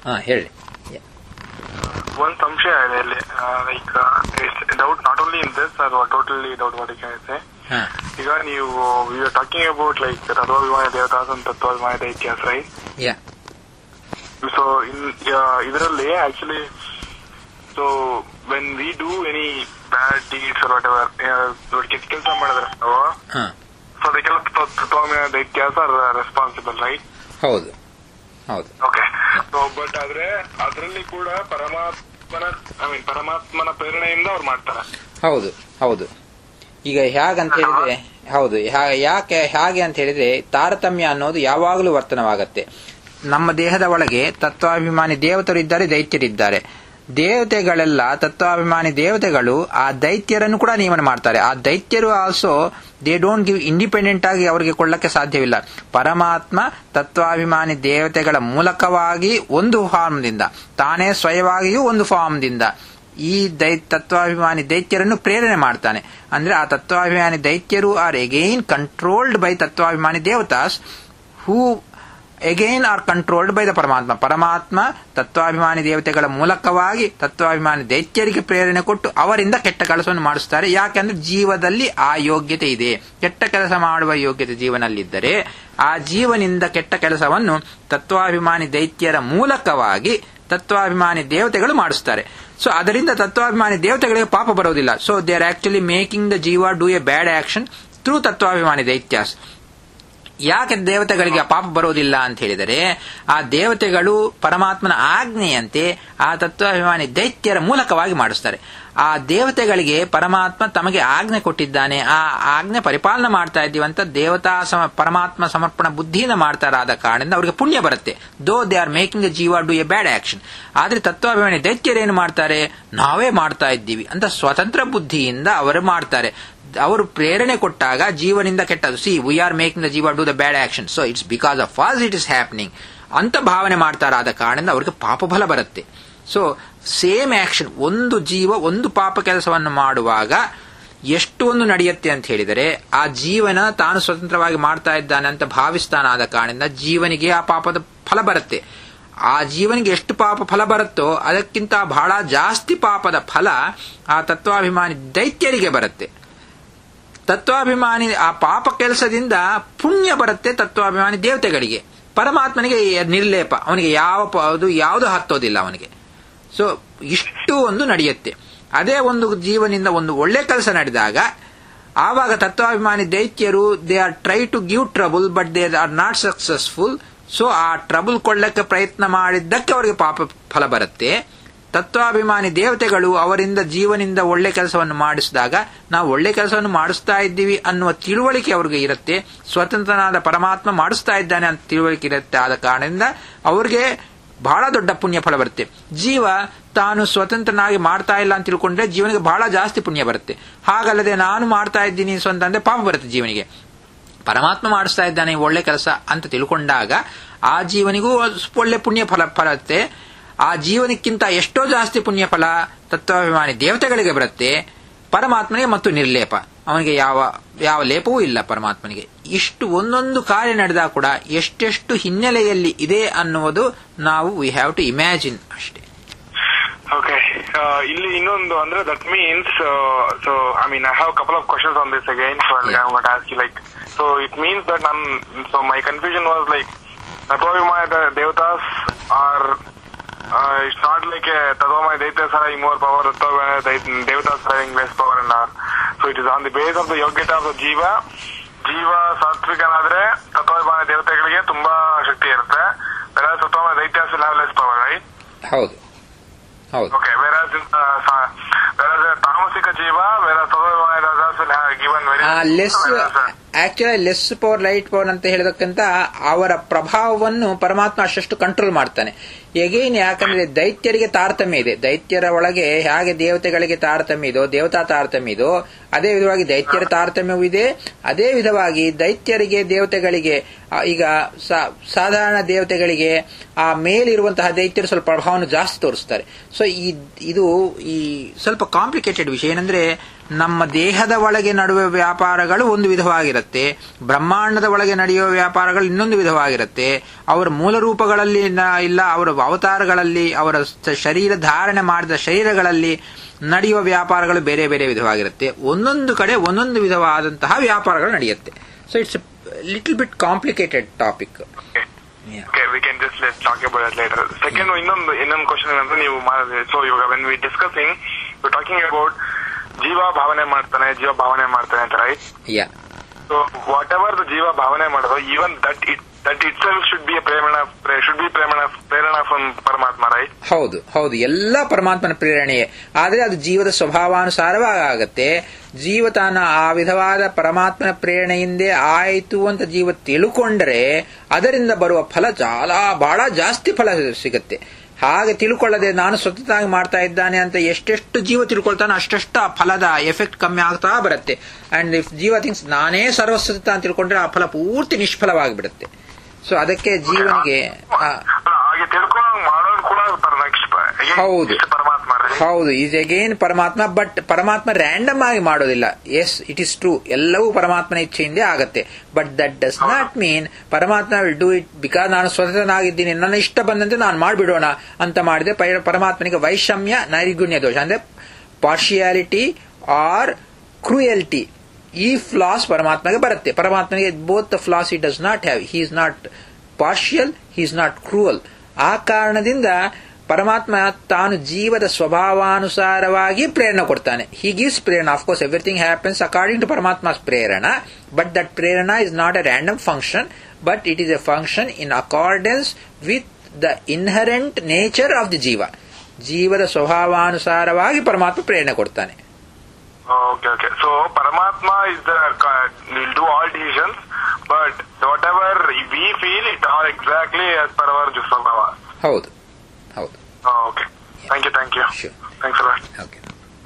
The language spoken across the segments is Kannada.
ಹಾ ಹೇಳಿ ಒಂದ್ ಸಂಶಯ ಇದೆ ಇಲ್ಲಿ like doubt not only in this are totally doubt what ಇದೆ ಹಾ ಈಗ ನೀವು you are talking about like ತತ್ವಾಭಿಮಾನ ದೇವತಾಸ್ ಅಂತ ತತ್ವಾಭಿಮಾನ ದೈತ್ಯಾಸ್ ರೈಟ್ ಯಾ ಸೊ ಇನ್ ಇದರಲ್ಲಿ actually so when we do any bad deeds whatever ಕೆಟ್ಟ ಕೆಲಸ ಮಾಡಿದ್ರೆ ನಾವು ಹಾ ಸೊ ಅದಕ್ಕೆಲ್ಲ ತತ್ವಾಭಿಮಾನ ದೈತ್ಯಾಸ್ ಆರ್ ರೆಸ್ಪಾನ್ಸಿಬಲ್ ರೈಟ್ ಹೌದು ಹೌದು ಓಕೆ ಸೊ ಬಟ್ ಆದ್ರೆ ಅದರಲ್ಲಿ ಕೂಡ ಪರಮಾತ್ಮನ ಐ ಮೀನ್ ಪರಮಾತ್ಮನ ಪ್ರೇರಣೆಯಿಂದ ಅವ್ರು ಮಾಡ್ತಾರೆ ಹೌದು ಹೌದು ಈಗ ಹೇಗಂತ ಹೇಳಿದ್ರೆ ಹೌದು ಯಾ- ಯಾಕೆ ಹೇಗೆ ಅಂತ ಹೇಳಿದ್ರೆ ತಾರತಮ್ಯ ಅನ್ನೋದು ಯಾವಾಗಲೂ ವರ್ತನವಾಗತ್ತೆ ನಮ್ಮ ದೇಹದ ಒಳಗೆ ತತ್ವಾಭಿಮಾನಿ ದೇವತರು ಇದ್ದಾರೆ ದೈತ್ಯರಿದ್ದಾರೆ ದೇವತೆಗಳೆಲ್ಲ ತತ್ವಾಭಿಮಾನಿ ದೇವತೆಗಳು ಆ ದೈತ್ಯರನ್ನು ಕೂಡ ನಿಯಮನ ಮಾಡ್ತಾರೆ ಆ ದೈತ್ಯರು also they don't give independent ಆಗಿ ಅವರಿಗೆ ಕೊಳ್ಳಕ್ಕೆ ಸಾಧ್ಯವಿಲ್ಲ ಪರಮಾತ್ಮ ತತ್ವಾಭಿಮಾನಿ ದೇವತೆಗಳ ಮೂಲಕವಾಗಿ ಒಂದು ಫಾರ್ಮ್ದಿಂದ ತಾನೇ ಸ್ವಯವಾಗಿಯೂ ಒಂದು ಫಾರ್ಮ್ದಿಂದ ಈ ದೈ ತತ್ವಾಭಿಮಾನಿ ದೈತ್ಯರನ್ನು ಪ್ರೇರಣೆ ಮಾಡ್ತಾನೆ ಅಂದ್ರೆ ಆ ತತ್ವಾಭಿಮಾನಿ ದೈತ್ಯರು ಆರ್ ಎಗೈನ್ ಕಂಟ್ರೋಲ್ಡ್ ಬೈ ತತ್ವಾಭಿಮಾನಿ ದೇವತಾಸ್ who again are controlled by the ಪರಮಾತ್ಮ ಪರಮಾತ್ಮ ತತ್ವಾಭಿಮಾನಿ ದೇವತೆಗಳ ಮೂಲಕವಾಗಿ ತತ್ವಾಭಿಮಾನಿ ದೈತ್ಯರಿಗೆ ಪ್ರೇರಣೆ ಕೊಟ್ಟು ಅವರಿಂದ ಕೆಟ್ಟ ಕೆಲಸವನ್ನು ಮಾಡಿಸ್ತಾರೆ ಯಾಕೆಂದ್ರೆ ಜೀವದಲ್ಲಿ ಆ ಯೋಗ್ಯತೆ ಇದೆ ಕೆಟ್ಟ ಕೆಲಸ ಮಾಡುವ ಯೋಗ್ಯತೆ ಜೀವನಲ್ಲಿದ್ದರೆ ಆ ಜೀವನಿಂದ ಕೆಟ್ಟ ಕೆಲಸವನ್ನು ತತ್ವಾಭಿಮಾನಿ ದೈತ್ಯರ ಮೂಲಕವಾಗಿ ತತ್ವಾಭಿಮಾನಿ ದೇವತೆಗಳು ಮಾಡಿಸ್ತಾರೆ ಸೊ ಅದರಿಂದ ತತ್ವಾಭಿಮಾನಿ ದೇವತೆಗಳಿಗೆ ಪಾಪ ಬರೋದಿಲ್ಲ so they are actually making the ಜೀವ do a bad action through ತತ್ವಾಭಿಮಾನಿ ದೈತ್ಯಾಸ್ ಯಾಕೆ ದೇವತೆಗಳಿಗೆ ಆ ಪಾಪ ಬರೋದಿಲ್ಲ ಅಂತ ಹೇಳಿದರೆ ಆ ದೇವತೆಗಳು ಪರಮಾತ್ಮನ ಆಜ್ಞೆಯಂತೆ ಆ ತತ್ವಾಭಿಮಾನಿ ದೈತ್ಯರ ಮೂಲಕವಾಗಿ ಮಾಡಿಸ್ತಾರೆ ಆ ದೇವತೆಗಳಿಗೆ ಪರಮಾತ್ಮ ತಮಗೆ ಆಜ್ಞೆ ಕೊಟ್ಟಿದ್ದಾನೆ ಆ ಆಜ್ಞೆ ಪರಿಪಾಲನೆ ಮಾಡ್ತಾ ಇದ್ದೀವಂತ ದೇವತಾ ಸಮ ಪರಮಾತ್ಮ ಸಮರ್ಪಣ ಬುದ್ಧಿಯಿಂದ ಮಾಡ್ತಾರಾದ ಕಾರಣದಿಂದ ಅವರಿಗೆ ಪುಣ್ಯ ಬರುತ್ತೆ though they are making the ಜೀವ ಡೂ ಎ ಬ್ಯಾಡ್ ಆಕ್ಷನ್ ಆದ್ರೆ ತತ್ವಾಭಿಮಾನಿ ದೈತ್ಯರೇನು ಮಾಡ್ತಾರೆ ನಾವೇ ಮಾಡ್ತಾ ಇದ್ದೀವಿ ಅಂತ ಸ್ವತಂತ್ರ ಬುದ್ಧಿಯಿಂದ ಅವರು ಮಾಡ್ತಾರೆ ಅವರು ಪ್ರೇರಣೆ ಕೊಟ್ಟಾಗ ಜೀವನಿಂದ ಕೆಟ್ಟದು see we are making the ಜೀವ do the bad action so it's because of flaws it is happening ಅಂತ ಭಾವನೆ ಮಾಡ್ತಾರಾದ ಕಾರಣದಿಂದ ಅವರಿಗೆ ಪಾಪಫಲ ಬರುತ್ತೆ ಸೊ ಸೇಮ್ ಆಕ್ಷನ್ ಒಂದು ಜೀವ ಒಂದು ಪಾಪ ಕೆಲಸವನ್ನು ಮಾಡುವಾಗ ಎಷ್ಟು ಒಂದು ನಡೆಯುತ್ತೆ ಅಂತ ಹೇಳಿದರೆ ಆ ಜೀವನ ತಾನು ಸ್ವತಂತ್ರವಾಗಿ ಮಾಡ್ತಾ ಇದ್ದಾನೆ ಅಂತ ಭಾವಿಸ್ತಾನಾದ ಕಾರಣದಿಂದ ಜೀವನಿಗೆ ಆ ಪಾಪದ ಫಲ ಬರುತ್ತೆ ಆ ಜೀವನಿಗೆ ಎಷ್ಟು ಪಾಪ ಫಲ ಬರುತ್ತೋ ಅದಕ್ಕಿಂತ ಬಹಳ ಜಾಸ್ತಿ ಪಾಪದ ಫಲ ಆ ತತ್ವಾಭಿಮಾನಿ ದೈತ್ಯರಿಗೆ ಬರುತ್ತೆ ತತ್ವಾಭಿಮಾನಿ ಆ ಪಾಪ ಕೆಲಸದಿಂದ ಪುಣ್ಯ ಬರುತ್ತೆ ತತ್ವಾಭಿಮಾನಿ ದೇವತೆಗಳಿಗೆ ಪರಮಾತ್ಮನಿಗೆ ನಿರ್ಲೇಪ ಅವನಿಗೆ ಯಾವ ಪ- ಅದು ಯಾವುದು ಹತ್ತೋದಿಲ್ಲ ಅವನಿಗೆ ಸೊ ಇಷ್ಟು ಒಂದು ನಡೆಯುತ್ತೆ ಅದೇ ಒಂದು ಜೀವನಿಂದ ಒಂದು ಒಳ್ಳೆ ಕೆಲಸ ನಡೆದಾಗ ಆವಾಗ ತತ್ವಾಭಿಮಾನಿ ದೈತ್ಯರು they are try to give trouble but they are not successful so ಆ ಟ್ರಬಲ್ ಕೊಳ್ಳಕ್ಕೆ ಪ್ರಯತ್ನ ಮಾಡಿದ್ದಕ್ಕೆ ಅವರಿಗೆ ಪಾಪ ಫಲ ಬರುತ್ತೆ ತತ್ವಾಭಿಮಾನಿ ದೇವತೆಗಳು ಅವರಿಂದ ಜೀವನಿಂದ ಒಳ್ಳೆ ಕೆಲಸವನ್ನು ಮಾಡಿಸಿದಾಗ ನಾವು ಒಳ್ಳೆ ಕೆಲಸವನ್ನು ಮಾಡಿಸ್ತಾ ಇದ್ದೀವಿ ಅನ್ನುವ ತಿಳುವಳಿಕೆ ಅವ್ರಿಗೆ ಇರುತ್ತೆ ಸ್ವತಂತ್ರನಾದ ಪರಮಾತ್ಮ ಮಾಡಿಸ್ತಾ ಇದ್ದಾನೆ ಅಂತ ತಿಳುವಳಿಕೆ ಇರುತ್ತೆ ಆದ ಕಾರಣದಿಂದ ಅವ್ರಿಗೆ ಬಹಳ ದೊಡ್ಡ ಪುಣ್ಯ ಫಲ ಬರುತ್ತೆ ಜೀವ ತಾನು ಸ್ವತಂತ್ರನಾಗಿ ಮಾಡ್ತಾ ಇಲ್ಲ ಅಂತ ತಿಳ್ಕೊಂಡ್ರೆ ಜೀವನಿಗೆ ಬಹಳ ಜಾಸ್ತಿ ಪುಣ್ಯ ಬರುತ್ತೆ ಹಾಗಲ್ಲದೆ ನಾನು ಮಾಡ್ತಾ ಇದ್ದೀನಿ ಸ್ವಂತ ಅಂದ್ರೆ ಪಾಪ ಬರುತ್ತೆ ಜೀವನಿಗೆ ಪರಮಾತ್ಮ ಮಾಡಿಸ್ತಾ ಇದ್ದಾನೆ ಈ ಒಳ್ಳೆ ಕೆಲಸ ಅಂತ ತಿಳ್ಕೊಂಡಾಗ ಆ ಜೀವನಿಗೂ ಒಳ್ಳೆ ಪುಣ್ಯ ಫಲ ಬರುತ್ತೆ ಆ ಜೀವನಕ್ಕಿಂತ ಎಷ್ಟೋ ಜಾಸ್ತಿ ಪುಣ್ಯ ಫಲ ತತ್ವಾಭಿಮಾನಿ ದೇವತೆಗಳಿಗೆ ಬರುತ್ತೆ ಪರಮಾತ್ಮನಿಗೆ ಮತ್ತು ನಿರ್ಲೇಪ ಅವನಿಗೆ ಯಾವ ಯಾವ ಲೇಪವೂ ಇಲ್ಲ ಪರಮಾತ್ಮನಿಗೆ ಇಷ್ಟು ಒಂದೊಂದು ಕಾರ್ಯ ನಡೆದಾಗ ಕೂಡ ಎಷ್ಟೆಷ್ಟು ಹಿನ್ನೆಲೆಯಲ್ಲಿ ಇದೆ ಅನ್ನುವುದು ನಾವು ವಿ ಹ್ಯಾವ್ ಟು ಇಮ್ಯಾಜಿನ್ ಅಷ್ಟೇ ಓಕೆ ಇಲ್ಲಿ ಇನ್ನೊಂದು ಅಂದ್ರೆ that means so I mean I have couple of questions on this again so I Yeah. Want ask you like so it means that none so my confusion was like ತತ್ವಾಭಿಮಾನ ದೇವತಾಸ್ ಆರ್ ಇಟ್ಸ್ ನಾಟ್ ಲೈಕ್ ತತ್ವಮಯ ದೈತ್ಯಸ್ ಆರ್ ಮೋರ್ ಪವರ್ ತತ್ವಾಭಿಮಾನ ದೇವತಾಸ್ having less power and are so it is on the base of the ಯೋಗ್ಯತೆ ಆಫ್ ದ ಜೀವ ಜೀವ ಸಾತ್ವಿಕನಾದ್ರೆ ತತ್ವಾಭಿಮಾನ ದೇವತೆಗಳಿಗೆ ತುಂಬಾ ಶಕ್ತಿ ಇರುತ್ತೆ whereas ತತ್ವಮಯ ದೈತ್ಯಾಸ್ will have less power right ಹೌದು ಹೌದು Okay, whereas in, uh, sa- whereas a ತಾಮಸಿಕ ಜೀವ whereas ತತ್ವಮಯ ದೇವತಾಸ್ will have given very ah less whereas, uh, actually less power light power ಅಂತ ಹೇಳೋದಕ್ಕಿಂತ ಅವರ ಪ್ರಭಾವವನ್ನು ಪರಮಾತ್ಮ ಅಷ್ಟಷ್ಟು ಕಂಟ್ರೋಲ್ ಮಾಡ್ತಾನೆ ಎಗೈನ್ ಯಾಕಂದ್ರೆ ದೈತ್ಯರಿಗೆ ತಾರತಮ್ಯ ಇದೆ ದೈತ್ಯರ ಒಳಗೆ ಹೇಗೆ ದೇವತೆಗಳಿಗೆ ತಾರತಮ್ಯ ಇದೋ ದೇವತಾ ತಾರತಮ್ಯ ಇದೋ ಅದೇ ವಿಧವಾಗಿ ದೈತ್ಯರ ತಾರತಮ್ಯವೂ ಇದೆ ಅದೇ ವಿಧವಾಗಿ ದೈತ್ಯರಿಗೆ ದೇವತೆಗಳಿಗೆ ಆ, ಈಗ ಸಾ- ಸಾಧಾರಣ ದೇವತೆಗಳಿಗೆ ಆ ಮೇಲಿರುವಂತಹ ದೈತ್ಯರು ಸ್ವಲ್ಪ ಪ್ರಭಾವವನ್ನು ಜಾಸ್ತಿ ತೋರಿಸ್ತಾರೆ ಸೊ ಈ ಇದು ಈ ಸ್ವಲ್ಪ ಕಾಂಪ್ಲಿಕೇಟೆಡ್ ವಿಷಯ ಏನಂದ್ರೆ ನಮ್ಮ ದೇಹದ ಒಳಗೆ ನಡುವ ವ್ಯಾಪಾರಗಳು ಒಂದು ವಿಧವಾಗಿರುತ್ತೆ ಬ್ರಹ್ಮಾಂಡದ ಒಳಗೆ ನಡೆಯುವ ವ್ಯಾಪಾರಗಳು ಇನ್ನೊಂದು ವಿಧವಾಗಿರುತ್ತೆ ಅವರ ಮೂಲ ರೂಪಗಳಲ್ಲಿ ನ- ಇಲ್ಲ ಅವರ ಅವತಾರಗಳಲ್ಲಿ ಅವರ ಸ- ಶರೀರ ಧಾರಣೆ ಮಾಡಿದ ಶರೀರಗಳಲ್ಲಿ ನಡೆಯುವ ವ್ಯಾಪಾರಗಳು ಬೇರೆ ಬೇರೆ ವಿಧವಾಗಿರುತ್ತೆ ಒಂದೊಂದು ಕಡೆ ಒಂದೊಂದು ವಿಧವಾದಂತಹ ವ್ಯಾಪಾರಗಳು ನಡೆಯುತ್ತೆ so it's little bit complicated topic okay we can just let talk about that later second ಇನ್ನೊಂದು ಇನ್ನೊಂದು ಕ್ವಶನ್ ಏನಂದ್ರೆ ನೀವು ಮಾಡಿದ್ರೆ ಸೊ ಇವಾಗ when we discussing you talking about ಜೀವ ಭಾವನೆ ಮಾಡ್ತಾನೆ ಜೀವ ಭಾವನೆ ಮಾಡ್ತಾನೆ ಅಂತ right yeah so whatever the ಜೀವ ಭಾವನೆ ಮಾಡೋದು even that it that itself should be ಪ್ರೇರಣಾ ಶುಡ್ ಬಿ ಪ್ರೇರಣಾ ಪ್ರೇರಣಾ ಫ್ರಮ್ ಪರಮಾತ್ಮ ರೈಟ್ ಹೌದು ಹೌದು ಎಲ್ಲ ಪರಮಾತ್ಮನ ಪ್ರೇರಣೆಯೇ ಆದರೆ ಅದು ಜೀವದ ಸ್ವಭಾವಾನುಸಾರವಾಗತ್ತೆ ಜೀವ ತಾನು ಆ ವಿಧವಾದ ಪರಮಾತ್ಮನ ಪ್ರೇರಣೆಯಿಂದೇ ಆಯಿತು ಅಂತ ಜೀವ ತಿಳ್ಕೊಂಡ್ರೆ ಅದರಿಂದ ಬರುವ ಫಲ ಜಾಲ ಬಹಳ ಜಾಸ್ತಿ ಫಲ ಸಿಗತ್ತೆ ಹಾಗೆ ತಿಳ್ಕೊಳ್ಳದೆ ನಾನು ಸ್ವತಃ ಮಾಡ್ತಾ ಇದ್ದಾನೆ ಅಂತ ಎಷ್ಟೆಷ್ಟು ಜೀವ ತಿಳ್ಕೊಳ್ತಾನೆ ಅಷ್ಟೆಷ್ಟು ಆ ಫಲದ ಎಫೆಕ್ಟ್ ಕಮ್ಮಿ ಆಗ್ತಾ ಬರುತ್ತೆ ಅಂಡ್ ಇಫ್ ಜೀವ ಥಿಂಗ್ಸ್ ನಾನೇ ಸರ್ವಸ್ವತ ಅಂತ ತಿಳ್ಕೊಂಡ್ರೆ ಆ ಫಲ ಪೂರ್ತಿ ನಿಷ್ಫಲವಾಗಿಬಿಡುತ್ತೆ ಸೊ ಅದಕ್ಕೆ ಜೀವನಿಗೆ ಆ, ಅಲ್ಲ, ಹಾಗೆ ತಿಳ್ಕೊಂಡ್ ಮಾಡೋದು ಕೂಡ ನೆಕ್ಸ್ಟ್ ಹೌದು. ಪರಮಾತ್ಮ right? ಹೌದು ಈಸ್ ಅಗೇನ್ ಪರಮಾತ್ಮ ಬಟ್ ಪರಮಾತ್ಮ ರ್ಯಾಂಡಮ್ ಆಗಿ ಮಾಡೋದಿಲ್ಲ ಎಸ್ ಇಟ್ ಇಸ್ ಟ್ರೂ ಎಲ್ಲವೂ ಪರಮಾತ್ಮನ ಇಚ್ಛೆಯಿಂದೇ ಆಗತ್ತೆ but that does not mean ಪರಮಾತ್ಮ ವಿಲ್ ಡೂ ಇಟ್ ಬಿಕಾಸ್ ನಾನು ಸ್ವತಂತ್ರನಾಗಿದ್ದೀನಿ ನನ್ನ ಇಷ್ಟ ಬಂದಂತೆ ನಾನು ಮಾಡಿಬಿಡೋಣ ಅಂತ ಮಾಡಿದ್ರೆ ಪರ- ಪರಮಾತ್ಮನಿಗೆ ವೈಷಮ್ಯ ನೈರ್ಗುಣ್ಯ ದೋಷ ಅಂದ್ರೆ ಪಾರ್ಶಿಯಾಲಿಟಿ ಆರ್ ಕ್ರೂಯಲ್ಟಿ ಈ ಫ್ಲಾಸ್ ಪರಮಾತ್ಮಗೆ ಬರುತ್ತೆ ಪರಮಾತ್ಮನಿಗೆ both the flaws it does not have he is not partial he is not cruel ಆ ಕಾರಣದಿಂದ ಪರಮಾತ್ಮ ತಾನು ಜೀವದ ಸ್ವಭಾವಾನುಸಾರವಾಗಿ ಪ್ರೇರಣೆ ಕೊಡ್ತಾನೆ ಹಿ ಗಿವ್ಸ್ ಪ್ರೇರಣಾ of course everything happens according to ಪರಮಾತ್ಮಸ್ ಪ್ರೇರಣ ಬಟ್ ದಟ್ ಪ್ರೇರಣಾ is not a random function but it is a function in accordance with the inherent nature of the ಜೀವ ಜೀವದ ಸ್ವಭಾವಾನುಸಾರವಾಗಿ ಪರಮಾತ್ಮ ಪ್ರೇರಣೆ ಕೊಡ್ತಾನೆ Okay, okay. So Paramatma is the will do all decisions, but whatever we feel, it all exactly as per our Jusvabhava. ಹೌದು ಹೌದು Oh, okay. Thank you, thank you. Sure. Thanks a lot. Okay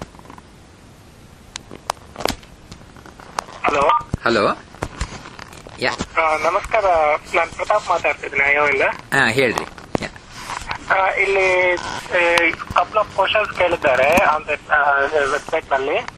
hello hello yeah ನಮಸ್ಕಾರ ನಾನು ಪ್ರತಾಪ್ ಮಾತಾಡ್ತಿದ್ದೀನಿ ಅಯೋಯಿಂದ ಹಾ ಹೇಳ್ರಿ ಯಾ ಆ, ಇಲ್ಲಿ ಕಪಲ್ ಆಫ್ ಕ್ವಶನ್ಸ್ ಕೇಳಿದ್ದಾರೆ ಆನ್ ವೆಬ್ಸೈಟ್ ನಲ್ಲಿ